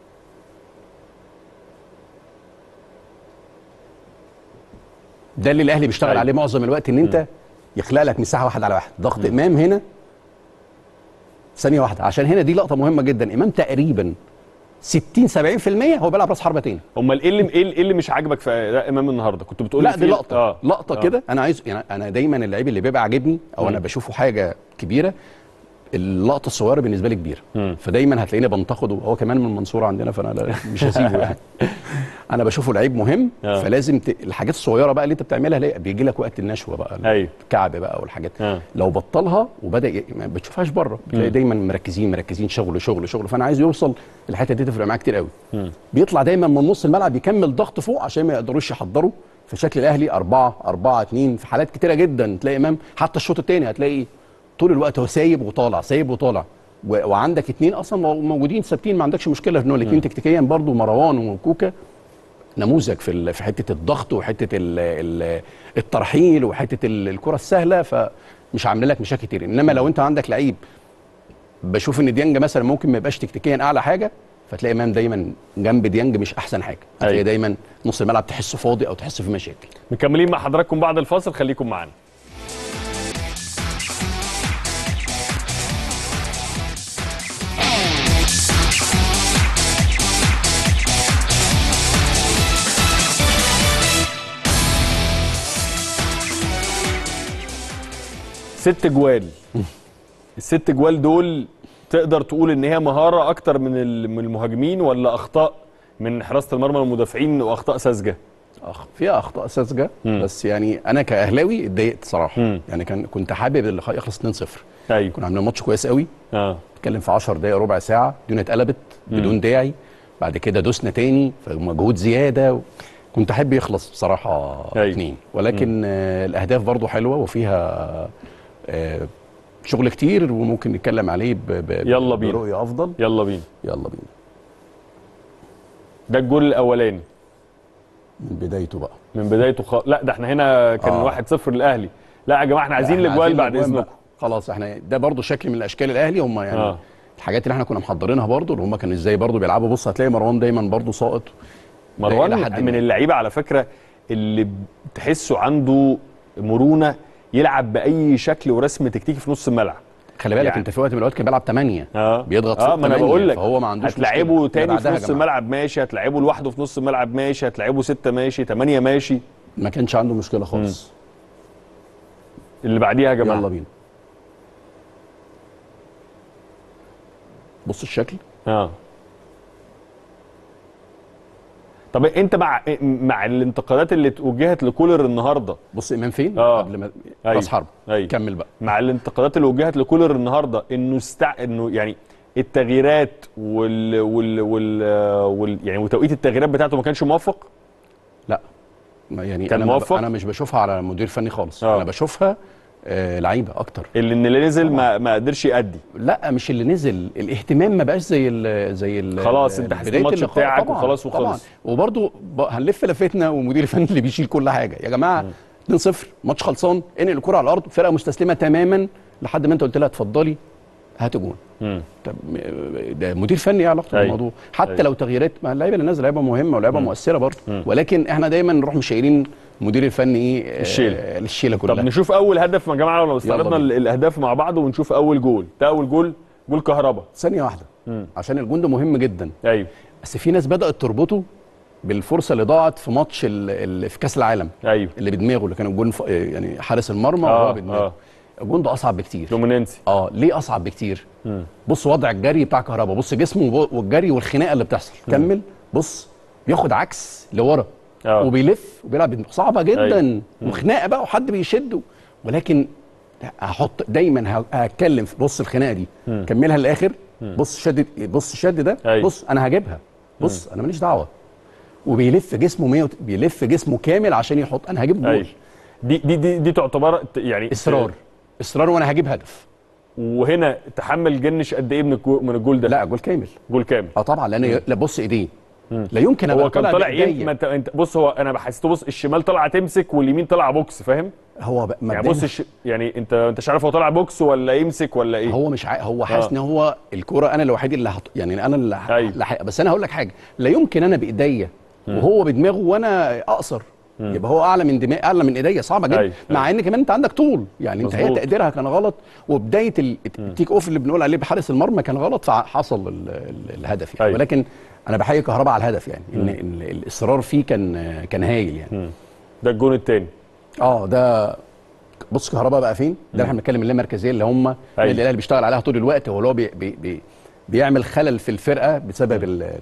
ده اللي الاهلي بيشتغل
أيوة.
عليه معظم الوقت ان انت يخلق لك مساحه واحد على واحد ضغط امام هنا ثانيه واحده عشان هنا دي لقطه مهمه جدا امام تقريبا 60 70% هو بيلعب راس حربه تاني
امال ايه اللي ايه اللي- إيه اللي مش عاجبك في أداء امام النهارده كنت بتقول
لا
لي
دي
في-
لقطه
آه.
لقطه
آه.
كده انا عايز يعني انا دايما اللعيب اللي بيبقى عاجبني او انا بشوفه حاجه كبيره اللقطه الصغيره بالنسبه لي كبيره
مم.
فدايما هتلاقيني بنتقده هو كمان من المنصوره عندنا فانا لا مش هسيبه يعني انا بشوفه لعيب مهم
آه.
فلازم ت... الحاجات الصغيره بقى اللي انت بتعملها لا بيجي لك وقت النشوه بقى
أيوة.
الكعب بقى والحاجات
آه.
لو بطلها وبدا ي... ما بتشوفهاش بره بتلاقي دايما مركزين مركزين شغل شغل شغل فانا عايز يوصل الحته دي تفرق معاه كتير قوي بيطلع دايما من نص الملعب يكمل ضغط فوق عشان ما يقدروش يحضروا في شكل الاهلي 4 4 2 في حالات كتيره جدا تلاقي امام حتى الشوط الثاني هتلاقي طول الوقت هو سايب وطالع سايب وطالع و... وعندك اثنين اصلا مو- موجودين ثابتين ما عندكش مشكله ان الاثنين تكتيكيا برضو مروان وكوكا نموذج في ال... في حته الضغط وحته ال... ال... الترحيل وحته ال... الكره السهله فمش عامله لك مشاكل كتير انما لو انت عندك لعيب بشوف ان ديانج مثلا ممكن ما يبقاش تكتيكيا اعلى حاجه فتلاقي امام دايما جنب ديانج مش احسن حاجه هتلاقي
أيوة.
دايما نص الملعب تحسه فاضي او تحسه في مشاكل
مكملين مع حضراتكم بعد الفاصل خليكم معانا ست جوال الست جوال دول تقدر تقول ان هي مهاره اكتر من ال- من المهاجمين ولا اخطاء من حراسه المرمى والمدافعين واخطاء ساذجه
أخ فيها اخطاء ساذجه
مم.
بس يعني انا كاهلاوي اتضايقت صراحه
مم.
يعني كان كنت حابب اللقاء يخلص 2-0
ايوه
كنا عاملين ماتش كويس قوي
اه
اتكلم في 10 دقائق ربع ساعه الدنيا اتقلبت بدون داعي بعد كده دوسنا تاني فمجهود زياده كنت احب يخلص بصراحه
أيوة.
اتنين ولكن آه الاهداف برضو حلوه وفيها آه شغل كتير وممكن نتكلم عليه ب ب
يلا بينا.
برؤيه افضل
يلا بينا
يلا بينا
ده الجول الاولاني
من بدايته بقى
من بدايته خ... لا ده احنا هنا كان
آه.
1-0 للاهلي لا يا جماعه احنا عايزين
إحنا
الاجوال بعد
الأجوان
اذنكم
بقى. خلاص احنا ده برضو شكل من الاشكال الاهلي هم يعني
آه.
آه. الحاجات اللي احنا كنا محضرينها برضو اللي هم كانوا ازاي برضو بيلعبوا بص هتلاقي مروان دايما برضو ساقط إلى
مروان
حد
من
ما.
اللعيبه على فكره اللي تحسه عنده مرونه يلعب باي شكل ورسم تكتيكي في نص الملعب
خلي بالك
يعني-
انت في وقت من الاوقات كان بيلعب 8
اه
بيضغط
اه
فوق
ما انا
تمانية،
بقول لك
فهو ما عندوش
هتلعبه
مشكلة.
تاني
اللي
في
بعدها
نص
يا جماعة.
الملعب ماشي هتلعبه لوحده في نص الملعب ماشي هتلعبه ستة ماشي تمانية ماشي
ما كانش عنده مشكله خالص
اللي بعديها يا جماعه
يلا بينا بص الشكل
اه طب انت مع مع الانتقادات اللي اتوجهت لكولر النهارده
بص امام فين
آه.
قبل ما
أيوة.
راس حرب
أيوة.
كمل بقى
مع الانتقادات اللي وجهت لكولر النهارده انه استع... انه يعني التغييرات وال... وال... وال... وال... يعني وتوقيت التغييرات بتاعته ما كانش موفق
لا ما يعني
كان
انا ما ب-
موفق؟
انا مش بشوفها على مدير فني خالص
آه.
انا بشوفها آه لعيبه اكتر
اللي ان اللي نزل ما ما قدرش يأدي
لا مش اللي نزل الاهتمام ما بقاش زي ال زي ال
خلاص، انت حسيت
بداية
الماتش
اللقاء.
بتاعك
طبعاً،
وخلاص
طبعا
وخلص.
وبرده هنلف لفتنا ومدير الفني اللي بيشيل كل حاجه يا جماعه 2-0 ماتش خلصان انقل الكره على الارض فرقه مستسلمه تماما لحد ما انت قلت لها اتفضلي هات جون
مم.
طب م- ده مدير فني ايه علاقته
أيوة.
بالموضوع حتى
أيوة.
لو تغييرات ما اللعيبه اللي نازله لعيبه مهمه ولعيبه مؤثره برضه ولكن احنا دايما نروح مش شايلين مدير الفني ايه آه،
الشيلة.
الشيله كلها
طب نشوف اول هدف يا جماعه لو استعرضنا
بينا.
ال- الاهداف مع بعض ونشوف اول جول ده اول جول جول كهربا
ثانيه واحده عشان الجون ده مهم جدا
ايوه
بس في ناس بدات تربطه بالفرصه اللي ضاعت في ماتش ال- ال- في كاس العالم
ايوه
اللي بدماغه اللي كان الجون ف- يعني حارس المرمى
آه،
وهو بدماغه
آه.
الجون ده اصعب بكتير
دوميننسي
اه ليه اصعب بكتير بص وضع الجري بتاع كهربا بص جسمه وب- والجري والخناقه اللي بتحصل كمل بص بياخد عكس لورا
آه.
وبيلف وبيلعب بدماغه. صعبه جدا
أيوة.
وخناقه بقى وحد بيشده ولكن هحط دايما ه- هتكلم في بص الخناقه دي كملها للاخر بص شد بص الشد ده
أيوة.
بص انا هجيبها بص انا ماليش دعوه وبيلف جسمه 100 بيلف جسمه كامل عشان يحط انا هجيب جول
ايوه دي دي دي, دي تعتبر ت- يعني
اصرار اصرار وانا هجيب هدف
وهنا تحمل جنش قد ايه من الجول من الجول ده
لا جول كامل
جول كامل
اه طبعا لان لا بص ايديه لا يمكن
هو
ابقى
كان طالع
بإيديا.
ايه ما انت انت بص هو انا حسيته بص الشمال طالعه تمسك واليمين طالعه بوكس فاهم
هو بقى
يعني
مبدئياً
بص الش... يعني انت انت مش عارف هو طالع بوكس ولا يمسك ولا ايه
هو مش عا... هو حاسس
آه.
ان هو الكوره انا الوحيد اللي هط... يعني انا اللي ه...
أيوة.
اللي ح... بس انا هقول لك حاجه لا يمكن انا بايديا وهو بدماغه وانا اقصر يبقى هو اعلى من دماغي اعلى من ايديا صعبه جدا
أيوة.
مع ان كمان انت عندك طول يعني انت هي
مظبوط.
تقديرها كان غلط وبدايه ال- التيك اوف اللي بنقول عليه بحارس المرمى كان غلط فحصل ال... ال... الهدف يعني
أيوة.
ولكن انا بحيي كهربا على الهدف يعني ان ال... الاصرار فيه كان كان هايل يعني
ده الجون الثاني
اه ده بص كهربا بقى فين؟ ده اللي احنا بنتكلم اللي مركزيه اللي هم النادي الاهلي بيشتغل عليها طول الوقت هو اللي هو بي بي بي بيعمل خلل في الفرقه بسبب ال ال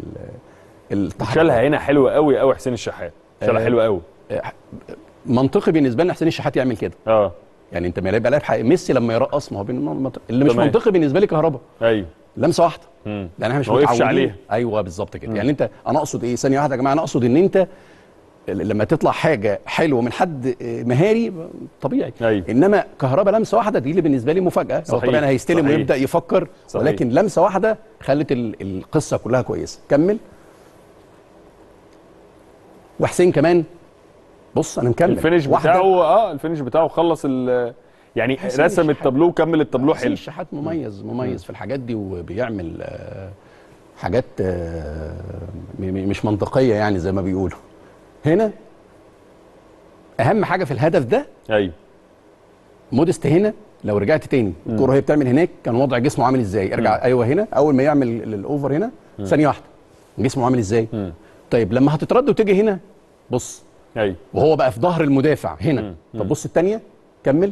التحرك.
شالها هنا حلوه قوي قوي حسين الشحات شالها
آه. حلوه
حلوه قوي
منطقي بالنسبه لنا حسين الشحات يعمل كده
اه
يعني انت ما يبقى لاعب حقيقي. ميسي لما يرقص ما هو بين المنطق- اللي مش
تمام.
منطقي بالنسبه لي كهربا
ايوه
لمسه واحده
مم.
لان احنا مش
ما وقفش
متعودين
عليها.
ايوه بالظبط كده يعني انت انا اقصد ايه ثانيه واحده يا جماعه انا اقصد ان انت لما تطلع حاجه حلوه من حد مهاري طبيعي
أيوة.
انما كهربا لمسه واحده دي اللي بالنسبه لي مفاجاه هو
صحيح.
طبعا هيستلم
صحيح.
ويبدا يفكر
صحيح.
ولكن لمسه واحده خلت ال- القصه كلها كويسه كمل وحسين كمان بص انا مكمل
الفينش
واحدة.
بتاعه اه الفينش بتاعه خلص ال يعني
حسين
رسم
الشحات.
التابلو وكمل التابلو
حسين
حلو
الشحات مميز مميز في الحاجات دي وبيعمل آه، حاجات آه، م- م- مش منطقيه يعني زي ما بيقولوا هنا اهم حاجه في الهدف ده
ايوه
مودست هنا لو رجعت تاني الكوره وهي بتعمل هناك كان وضع جسمه عامل ازاي ارجع ايوه هنا اول ما يعمل ال- الاوفر هنا ثانيه واحده جسمه عامل ازاي طيب لما هتترد وتيجي هنا بص
ايوه
وهو بقى في ظهر المدافع هنا طب بص الثانيه كمل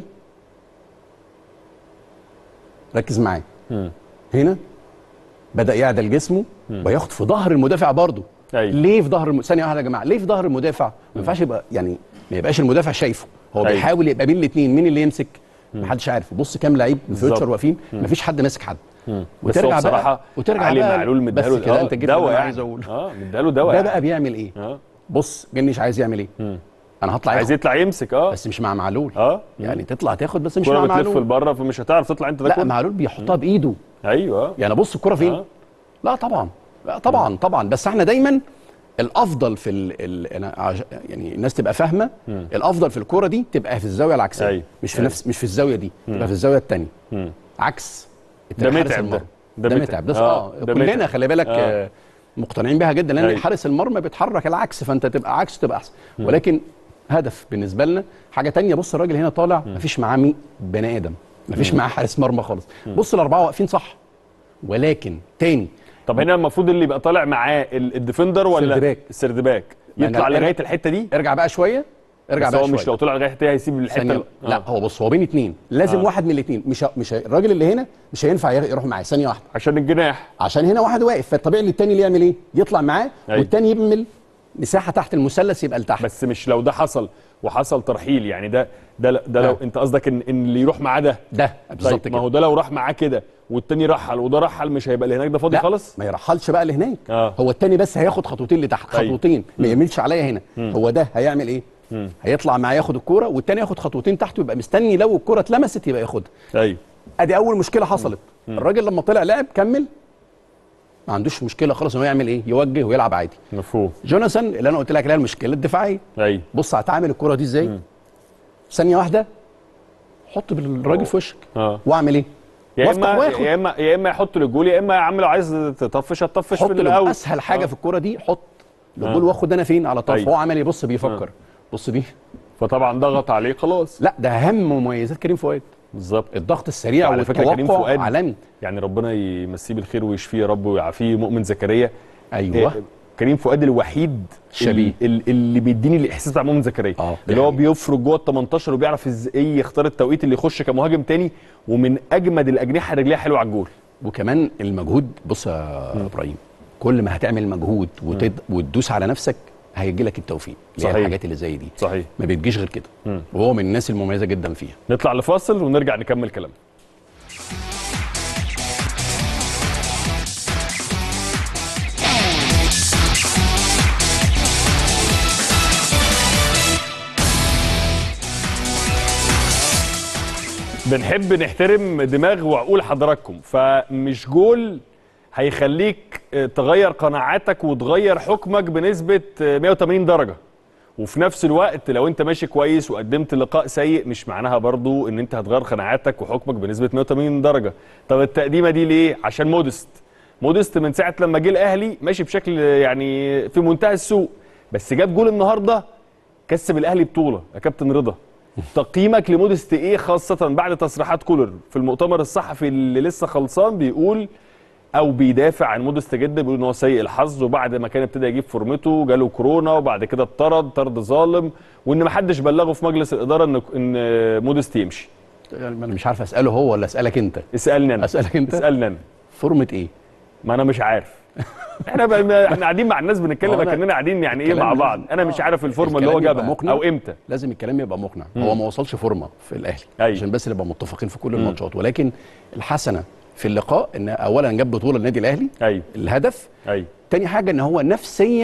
ركز معايا هنا بدا يعدل جسمه وياخد في ظهر المدافع برضه
أيوة.
ليه في ظهر الم... ثانيه واحده يا جماعه ليه في ظهر المدافع ما ينفعش يبقى يعني ما يبقاش المدافع شايفه هو
أيوة.
بيحاول يبقى بين الاثنين مين اللي يمسك محدش عارف بص كام لعيب من
بالظبط.
فيوتشر واقفين مفيش حد ماسك حد
بس هو بصراحه
بقى وترجع
علي
بقى
معلول مديها له
بس كده انت جبت اللي
دواء
انا
يعني
عايز اقوله
اه مديها له دواء
ده
يعني.
بقى بيعمل ايه
اه
بص جنش عايز يعمل ايه انا هطلع
عايز
ياخد
يطلع يمسك اه
بس مش مع معلول
اه
يعني تطلع تاخد بس مش
الكوره
مع
بتلف
معلول
لبره فمش هتعرف تطلع انت ده
لا
كله
معلول بيحطها بايده
ايوه آه.
يعني بص الكرة فين
آه.
لا طبعا لا طبعا طبعا بس احنا دايما الافضل في ال ال أنا عش... يعني الناس تبقى فاهمه الافضل في الكوره دي تبقى في الزاويه العكسيه
أيوة.
مش في
أيوة.
نفس مش في الزاويه دي تبقى في الزاويه الثانيه عكس
ده
حارس
متعب
المرمى.
ده.
ده
ده
متعب ده
متعب.
اه
آه، ده
كلنا
متعب.
خلي بالك
آه.
آه. مقتنعين بيها جدا لان
أيوة.
حارس المرمى بيتحرك العكس فانت تبقى عكس تبقى احسن ولكن هدف بالنسبه لنا حاجه تانية بص الراجل هنا طالع مفيش معاه مي بني ادم مفيش معاه حارس مرمى خالص بص الاربعه واقفين صح ولكن تاني
طب هنا المفروض اللي يبقى طالع معاه ال- الديفندر ولا
السردباك.
السردباك
يعني
يطلع
أنا-
لغايه الحته دي
ارجع بقى شويه ارجع
بس
بقى
هو
شويه
مش لو طلع لغايه الحته دي هيسيب الحته
ثانية
ال-
لا
آه.
هو بص هو بين اتنين لازم
آه.
واحد من الاتنين مش ه- مش ه- الراجل اللي هنا مش هينفع ير- يروح معاه ثانيه واحده
عشان الجناح
عشان هنا واحد واقف فالطبيعي اللي التاني اللي يعمل ايه يطلع معاه
أيوة.
والتاني يعمل مساحه تحت المثلث يبقى لتحت
بس مش لو ده حصل وحصل ترحيل يعني ده ده ده لو
آه.
انت قصدك ان ان اللي يروح معاه ده
ده بالظبط
طيب ما هو
كده
ده لو راح معاه كده والتاني رحل وده رحل مش هيبقى اللي هناك ده فاضي
لا
خالص
ما يرحلش بقى لهناك
آه.
هو التاني بس هياخد خطوتين لتحت
أيوة.
خطوتين ما يعملش عليا هنا هو ده هيعمل ايه هيطلع معاه ياخد الكوره والتاني ياخد خطوتين تحت ويبقى مستني لو الكوره اتلمست يبقى ياخدها
ايوه
ادي اول مشكله حصلت الراجل لما طلع لعب كمل ما عندوش مشكله خالص ان هو يعمل ايه يوجه ويلعب عادي
مفهوم
جوناثان اللي انا قلت لك عليها المشكله الدفاعيه
ايوه
بص هتعامل الكره دي ازاي ثانيه واحده حط بالراجل في وشك
اه
واعمل ايه
يا
وافتح
اما
واخد.
يا اما يا اما يحط للجول يا اما يا عم لو عايز تطفش هتطفش
حط
في
له
الاول
اسهل حاجه
آه.
في الكوره دي حط الجول واخد انا فين على طرف
أيوة.
هو عمل ايه بص بيفكر بص دي
فطبعا ضغط عليه خلاص
لا ده اهم مميزات كريم فؤاد
بالظبط
الضغط السريع
وعلى فكرة كريم
والتوقع
فؤاد
عالمي
يعني ربنا يمسيه بالخير ويشفيه يا رب ويعافيه مؤمن زكريا
ايوه
إيه، كريم فؤاد الوحيد
شبيه.
ال- ال- اللي بيديني الاحساس بتاع مؤمن زكريا
آه، دي
اللي هو
حقيقة.
بيفرج جوه ال 18 وبيعرف ازاي يختار التوقيت اللي يخش كمهاجم تاني ومن اجمد الاجنحه رجليها حلوه على الجول
وكمان المجهود بص يا ابراهيم كل ما هتعمل مجهود وتد... وتدوس على نفسك هيجي لك التوفيق اللي هي
صحيح.
الحاجات اللي زي دي
صحيح
ما بتجيش غير كده وهو من الناس المميزه جدا فيها
نطلع لفاصل ونرجع نكمل كلامنا بنحب نحترم دماغ وعقول حضراتكم فمش جول هيخليك آه، تغير قناعاتك وتغير حكمك بنسبة آه، 180 درجة وفي نفس الوقت لو انت ماشي كويس وقدمت لقاء سيء مش معناها برضو ان انت هتغير قناعاتك وحكمك بنسبة 180 درجة طب التقديمة دي ليه عشان مودست مودست من ساعة لما جه الاهلي ماشي بشكل يعني في منتهى السوء بس جاب جول النهارده كسب الاهلي بطوله يا كابتن رضا تقييمك لمودست ايه خاصه بعد تصريحات كولر في المؤتمر الصحفي اللي لسه خلصان بيقول او بيدافع عن مودست جدا بيقول ان هو سيء الحظ وبعد ما كان ابتدى يجيب فورمته جاله كورونا وبعد كده اتطرد طرد ظالم وان ما حدش بلغه في مجلس الاداره ان ان مودست يمشي
انا مش عارف اساله هو ولا اسالك انت
اسالني انا
اسالك انت
اسالني انا
فورمه ايه
ما انا مش عارف احنا بقى احنا قاعدين مع الناس بنتكلم
هو أنا-
كاننا قاعدين يعني ايه
الكلام
مع
لازم-
بعض انا مش
آه.
عارف الفورمه اللي هو
الكلام يبقى
جابها
مقنع.
او امتى
لازم الكلام يبقى مقنع هو ما وصلش فورمه في الاهلي
أيوة.
عشان بس نبقى متفقين في كل الماتشات ولكن الحسنه في اللقاء ان اولا جاب بطوله النادي الاهلي
ايوه
الهدف
ايوه
تاني حاجه ان هو نفسيا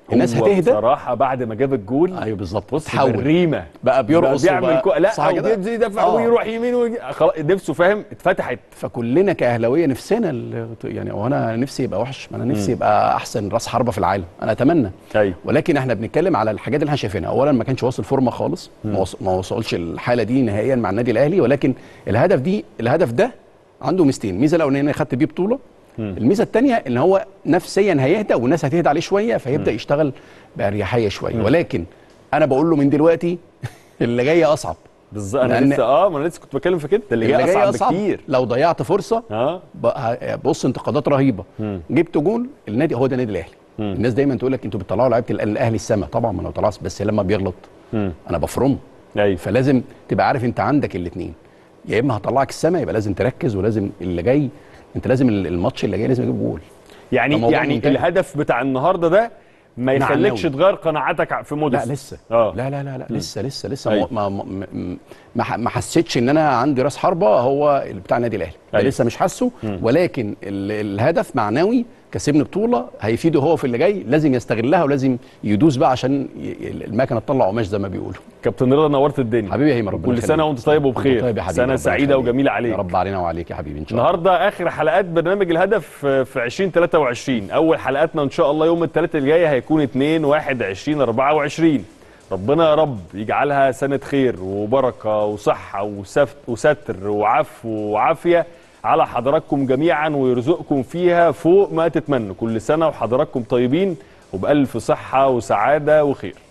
الناس
هو
هتهدى
بصراحه بعد ما جاب الجول
ايوه بالظبط
بص
تحول
بالريمه
بقى بيرقص
بيعمل
وبقى-
كو... لا
صح
او
كده؟
بيبتدي يدافع
آه.
ويروح يمين ويجي خلاص نفسه فاهم اتفتحت
فكلنا كاهلاويه نفسنا ال- يعني هو انا نفسي يبقى وحش ما انا نفسي يبقى احسن راس حربه في العالم انا اتمنى
ايوه
ولكن احنا بنتكلم على الحاجات اللي احنا شايفينها اولا ما كانش واصل فورمه خالص ما وص- ما وصلش الحاله دي نهائيا مع النادي الاهلي ولكن الهدف دي الهدف ده عنده ميزتين الميزه الاولانيه ان خدت بيه بطوله الميزه الثانيه ان هو نفسيا هيهدى والناس هتهدى عليه شويه فيبدا يشتغل باريحيه شويه ولكن انا بقول له من دلوقتي اللي جاي اصعب
بالظبط انا
لأن-
لسه اه ما انا لسه كنت بتكلم في كده ده اللي جاي اصعب بكتير
لو ضيعت فرصه
اه
بقى- بص انتقادات رهيبه جبت جول النادي هو ده النادي الاهلي الناس دايما تقول لك انتوا بتطلعوا لعيبه الأهلي- الاهلي السما طبعا ما انا طلعت بس لما بيغلط انا بفرمه
ايوه
فلازم تبقى عارف انت عندك الاثنين يا اما هطلعك السما يبقى لازم تركز ولازم اللي جاي انت لازم ال- الماتش اللي جاي لازم يجيب جول ده
يعني
موضوع
يعني
منتهي.
الهدف بتاع النهارده ده ما يخليكش
معنوي.
تغير قناعاتك ع- في موديس
لا لسه
اه
لا لا لا, لا لسه لسه لسه
أيوة.
ما ما ما, ما, ح- ما حسيتش ان انا عندي راس حربه هو اللي بتاع النادي الاهلي ده
أيوة.
لسه مش حاسه ولكن ال- الهدف معنوي كسبني بطوله هيفيده هو في اللي جاي لازم يستغلها ولازم يدوس بقى عشان ي- المكنه تطلع قماش زي ما بيقولوا
كابتن رضا نورت الدنيا
حبيبي يا هيما ربنا
كل سنه
يخليك.
وانت طيب
وأنت
وبخير
طيب يا حبيبي
سنه
ربنا
سعيده
يخليك.
وجميله عليك
يا رب علينا وعليك يا حبيبي ان شاء الله
النهارده اخر حلقات برنامج الهدف في 2023 اول حلقاتنا ان شاء الله يوم الثلاثاء الجاي هيكون 2 1 20 24 ربنا يا رب يجعلها سنه خير وبركه وصحه وسفت وستر وعفو وعافيه على حضراتكم جميعا ويرزقكم فيها فوق ما تتمنوا كل سنه وحضراتكم طيبين وبألف صحه وسعاده وخير